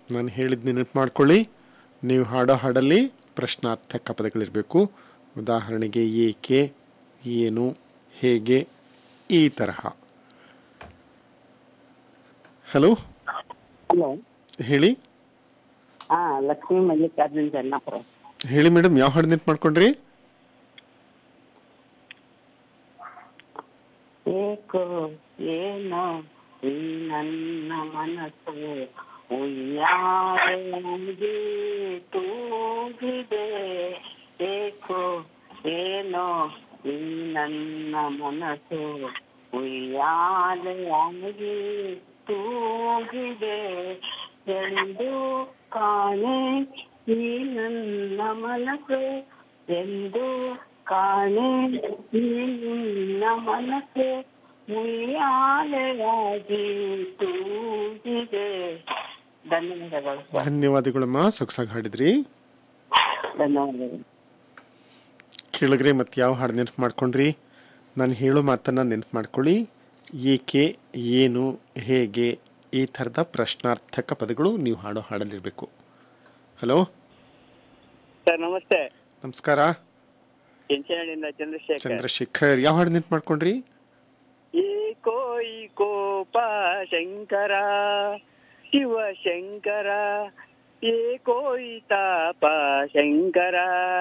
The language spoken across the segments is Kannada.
ನಾನು ಹೇಳಿದ ನೆನಪು ಮಾಡ್ಕೊಳ್ಳಿ ನೀವು ಹಾಡೋ ಹಾಡಲ್ಲಿ ಪ್ರಶ್ನಾರ್ಥಕ ಪದಗಳಿರಬೇಕು ಉದಾಹರಣೆಗೆ ಏಕೆ ಏನು ಹೇಗೆ ಈ ತರಹ ಹಲೋ ಹಲೋ ಹೇಳಿ ಹಾ ಲಕ್ಷ್ಮೀ ಮಲ್ಲಿಕಾರ್ಜುನ್ ಜನ್ನಾಪುರ ಹೇಳಿ ಮೇಡಮ್ ಯಾವ ಹಾಡು ನೆನಪು ಮಾಡ್ಕೊಂಡ್ರಿ ಏಕೋ ಏನೋ ಈ ನನ್ನ ಮನಸ್ಸು ಉಯ್ಯಾಲೆಯಾಗಿ ತೂಗಿದೆ ಏಕೋ ಏನೋ ಈ ನನ್ನ ಮನಸ್ಸು ಉಯ್ಯಾಲೆಯಾಗಿ ತೂಗಿದೆ ಎಂದು ಕಾಣೆ ಈ ನನ್ನ ಮನಸ್ಸು ಎಂದು ಕಾಣೆ ಈ ನಿನ್ನ ಮನಸ್ಸು ಮುಯ್ಯಾಲೆಯಾಗಿ ತೂಗಿದೆ ಧನ್ಯವಾದಗಳು ಸರ್ ಧನ್ಯವಾದಗಳಮ್ಮ ಸೊಗಸಾಗಿ ಹಾಡಿದ್ರಿ ಧನ್ಯವಾದಗಳು ಕೇಳಿದ್ರೆ ಮತ್ತೆ ಯಾವ ಹಾಡು ನೆನಪು ಮಾಡ್ಕೊಂಡ್ರಿ ನಾನು ಹೇಳೋ ಮಾತನ್ನು ನೆನಪು ಮಾಡ್ಕೊಳ್ಳಿ ಏಕೆ ಏನು ಹೇಗೆ ಈ ಥರದ ಪ್ರಶ್ನಾರ್ಥಕ ಪದಗಳು ನೀವು ಹಾಡೋ ಹಾಡಲ್ಲಿರಬೇಕು ಹಲೋ ಸರ್ ನಮಸ್ತೆ ನಮಸ್ಕಾರ ಕೆಂಚನಹಳ್ಳಿಯಿಂದ ಚಂದ್ರಶೇಖರ್ ಚಂದ್ರಶೇಖರ್ ಯಾವ ಹಾಡು ನೆನಪು ಮಾಡ್ಕೊಂಡ್ರಿ ಏಕೋ ಈ ಕೋಪ ಶಂಕರ ಶಿವ ಶಂಕರ ಏಕೋ ಈ ತಾಪ Shankara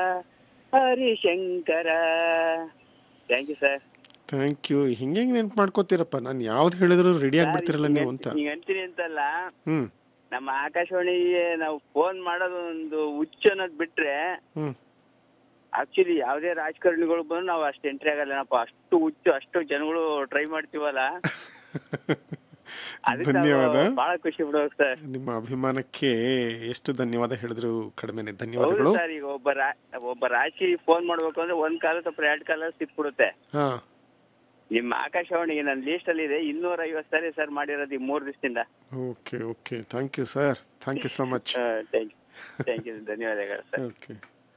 Harishankara thank you sir thank you ಹಿಂಗೆ ಹೆಂಗೆ ನೆನಪು ಮಾಡ್ಕೋತೀರಪ್ಪ ನಾನು ಯಾವ್ದು ಹೇಳಿದ್ರು ರೆಡಿ ಆಗ್ಬಿಡ್ತೀರಲ್ಲ ನೀವು ಅಂತ ಈಗ ಅಂತೀನಿ ಅಂತಲ್ಲ ಹ್ಞೂ ನಮ್ಮ ಆಕಾಶವಾಣಿಗೆ ನಾವು ಫೋನ್ ಮಾಡೋದು ಒಂದು ಹುಚ್ಚು ಅನ್ನೋದು ಬಿಟ್ರೆ ಹ್ಞೂ ಆಕ್ಚುಲಿ ಯಾವುದೇ ರಾಜಕಾರಣಿಗಳು ಬಂದು ನಾವು ಅಷ್ಟು ಎಂಟ್ರಿ ಆಗಲ್ಲನಪ್ಪ ಅಷ್ಟು ಹುಚ್ಚು ಅಷ್ಟು ಜನಗಳು ಟ್ರೈ ಮಾಡ್ತೀವಲ್ಲ ಅದಕ್ಕೆ ನಾವು ಧನ್ಯವಾದ ಬಹಳ ಖುಷಿ ಬಿಡ್ಬೇಕು ಸರ್ ನಿಮ್ಮ ಅಭಿಮಾನಕ್ಕೆ ಎಷ್ಟು ಧನ್ಯವಾದ ಹೇಳಿದ್ರು ಕಡಿಮೆನೆ ಹೌದು ಧನ್ಯವಾದಗಳು ಸರ್ ಈಗ ಒಬ್ಬ ರಾ- ಒಬ್ಬ ರಾಶಿ ಫೋನ್ ಮಾಡ್ಬೇಕು ಅಂದ್ರೆ ಒಂದ್ ಕಾಲ ಸ್ವಲ್ಪ ಎರಡ್ ಕಾಲ ಸಿಕ್ಬಿಡುತ್ತೆ ಹಾಂ ನಿಮ್ಮ ಆಕಾಶವಾಣಿಗೆ ನನ್ನ ಲಿಸ್ಟ್ ಅಲ್ಲಿ ಇದೆ ಇನ್ನೂರ ಐವತ್ತು ಸರಿ ಸರ್ ಮಾಡಿರೋದು ಈ ಮೂರ್ ದಿವಸದಿಂದ okay okay thank you sir thank you so much thank you thank you ಧನ್ಯವಾದಗಳು ಸರ್ ಓಕೆ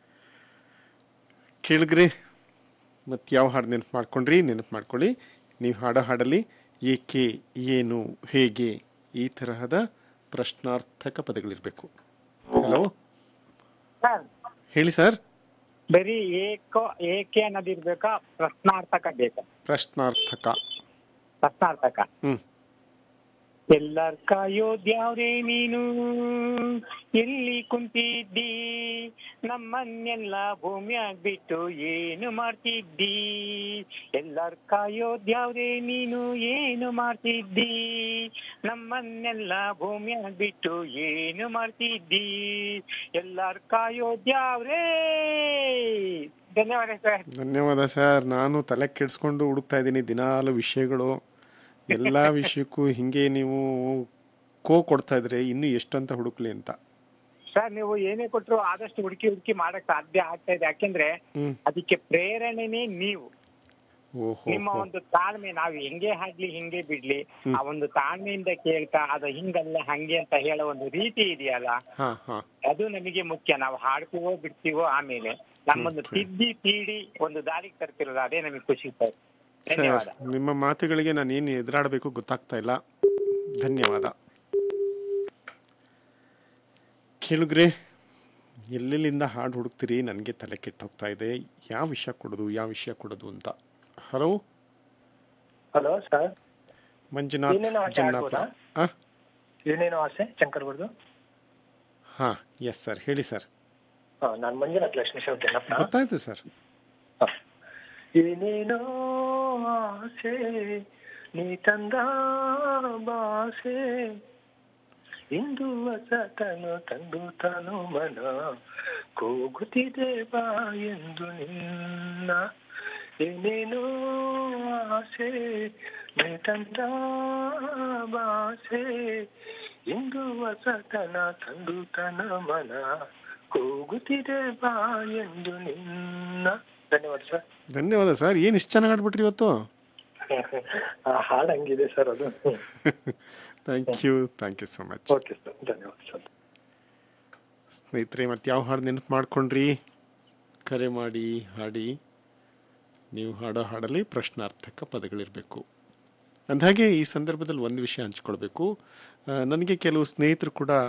ಕೇಳಿದ್ರಿ ಮತ್ತು ಯಾವ ಹಾಡು ನೆನಪು ಮಾಡ್ಕೊಂಡ್ರಿ ನೆನಪು ಮಾಡ್ಕೊಳ್ಳಿ ನೀವು ಹಾಡೋ ಹಾಡಲ್ಲಿ ಏಕೆ ಏನು ಹೇಗೆ ಈ ತರಹದ ಪ್ರಶ್ನಾರ್ಥಕ ಪದಗಳಿರಬೇಕು ಹಲೋ ಸರ್ ಹೇಳಿ ಸರ್ ಬರೀ ಏಕೋ ಏಕೆ ಅನ್ನೋದಿರ್ಬೇಕಾ ಪ್ರಶ್ನಾರ್ಥಕ ಬೇಕಾ ಪ್ರಶ್ನಾರ್ಥಕ ಪ್ರಶ್ನಾರ್ಥಕ ಹ್ಞೂ ಎಲ್ಲರ ಕಾಯೋದ್ಯಾವ್ರೇ ನೀನು ಎಲ್ಲಿ ಕುಂತಿದ್ದಿ ನಮ್ಮನ್ನೆಲ್ಲ ಭೂಮಿಯಾಗ್ ಬಿಟ್ಟು ಏನು ಮಾಡ್ತಿದ್ದಿ ಎಲ್ಲರ ಕಾಯೋದ್ಯಾವ್ರೇ ನೀನು ಏನು ಮಾಡ್ತಿದ್ದಿ ನಮ್ಮನ್ನೆಲ್ಲ ಭೂಮಿಯಾಗ್ ಬಿಟ್ಟು ಏನು ಮಾಡ್ತಿದ್ದಿ ಎಲ್ಲರ ಕಾಯೋದ್ಯಾವ್ರೇ ಧನ್ಯವಾದ ಸರ್ ಧನ್ಯವಾದ ಸರ್ ನಾನು ತಲೆ ಕೆಡಿಸ್ಕೊಂಡು ಹುಡುಕ್ತಾ ಇದ್ದೀನಿ ದಿನಾಲು ವಿಷಯಗಳು ಎಲ್ಲ ವಿಷಯಕ್ಕೂ ಹಿಂಗೆ ನೀವು ಕೋ ಕೊಡ್ತಾ ಇದ್ರೆ ಇನ್ನೂ ಎಷ್ಟಂತ ಹುಡುಕ್ಲಿ ಅಂತ ಸರ್ ನೀವು ಏನೇ ಕೊಟ್ರು ಆದಷ್ಟು ಹುಡುಕಿ ಹುಡುಕಿ ಮಾಡಕ್ ಸಾಧ್ಯ ಆಗ್ತಾ ಇದೆ ಯಾಕೆಂದ್ರೆ ಹ್ಮ್ ಅದಕ್ಕೆ ಪ್ರೇರಣೆನೇ ನೀವು ಓಹೋ ನಿಮ್ಮ ಒಂದು ತಾಳ್ಮೆ ನಾವು ಹೆಂಗೆ ಹಾಡ್ಲಿ ಹಿಂಗೆ ಬಿಡ್ಲಿ ಆ ಒಂದು ತಾಳ್ಮೆಯಿಂದ ಕೇಳ್ತಾ ಅದು ಹಿಂಗಲ್ಲ ಹಂಗೆ ಅಂತ ಹೇಳೋ ಒಂದು ರೀತಿ ಇದೆಯಲ್ಲ ಹಾ ಹಾ ಅದು ನಮಗೆ ಮುಖ್ಯ ನಾವು ಹಾಡ್ತೀವೋ ಬಿಡ್ತೀವೋ ಆಮೇಲೆ ನಮ್ಮೊಂದು Okay. ತಿದ್ದಿ ತೀಡಿ ಒಂದು ದಾರಿಗೆ ತರ್ತಿರೋದು ಅದೇ ನಮಗೆ ಖುಷಿ ಸರ್ ಸರ್ ಧನ್ಯವಾದ ನಿಮ್ಮ ಮಾತುಗಳಿಗೆ ನಾನು ಏನು ಎದುರಾಡಬೇಕು ಗೊತ್ತಾಗ್ತಾ ಇಲ್ಲ ಧನ್ಯವಾದ ಕೇಳಿದ್ರೆ ಎಲ್ಲೆಲ್ಲಿಂದ ಹಾಡು ಹುಡುಕ್ತೀರಿ ನನಗೆ ತಲೆ ಕೆಟ್ಟು ಹೋಗ್ತಾ ಇದೆ ಯಾವ ವಿಷಯ ಕೊಡೋದು ಯಾವ ವಿಷಯ ಕೊಡೋದು ಅಂತ ಹಲೋ ಹಲೋ ಸರ್ ಮಂಜುನಾಥ್ ಏನೇನೋ ಆಸೆ ಜನ್ನಾಪುರ ಆಗ್ಬೋದಾ? ಆ ಏನೇನೋ ಆಸೆ ಶಂಕರ್ಗುರ್ದು ಹಾಂ ಎಸ್ ಸರ್ ಹೇಳಿ ಸರ್ ಹಾ ನಾನು ಮಂಜುನಾಥ್ ಲಕ್ಷ್ಮೀ ಶೆಟ್ಟನಪ್ಪ ಗೊತ್ತಾಯ್ತು ಸರ್ ಏನೇನೋ ಆಸೆ ನೀ ತಂದ ಬಾಸೆ ಇಂದು ಹೊಸತನು ತಂದು ತನು ಮನ ಕೂಗುತ್ತಿದೆ ಬಾ ಎಂದು ನಿನ್ನ ಏನೇನೋ ಆಸೆ ನೀ ತಂದ ಬಾಸೆ ಇಂದು ಹೊಸತನ ತಂದು ತನ ಮನ ಕೂಗುತ್ತಿದೆ ಬಾ ಎಂದು ನಿನ್ನ ಧನ್ಯವಾದ ಸರ್ ಧನ್ಯವಾದ ಸರ್ ಏನು ಇಷ್ಟು ಚೆನ್ನಾಗಿ ಆಡ್ಬಿಟ್ರಿ ಇವತ್ತು ಆ ಹಾಡು ಹಂಗಿದೆ ಸರ್ ಅದು thank you thank you so much okay sir ಧನ್ಯವಾದ ಸರ್ ಸ್ನೇಹಿತರೆ ಮತ್ತೆ ಯಾವ ಹಾಡು ನೆನಪು ಮಾಡ್ಕೊಂಡ್ರಿ ಕರೆ ಮಾಡಿ ಹಾಡಿ ನೀವು ಹಾಡೋ ಹಾಡಲ್ಲಿ ಪ್ರಶ್ನಾರ್ಥಕ ಪದಗಳಿರಬೇಕು ಅಂದಹಾಗೆ ಈ ಸಂದರ್ಭದಲ್ಲಿ ಒಂದು ವಿಷಯ ಹಂಚ್ಕೊಳ್ಬೇಕು ಆ, ನನಗೆ ಕೆಲವು ಸ್ನೇಹಿತರು ಕೂಡ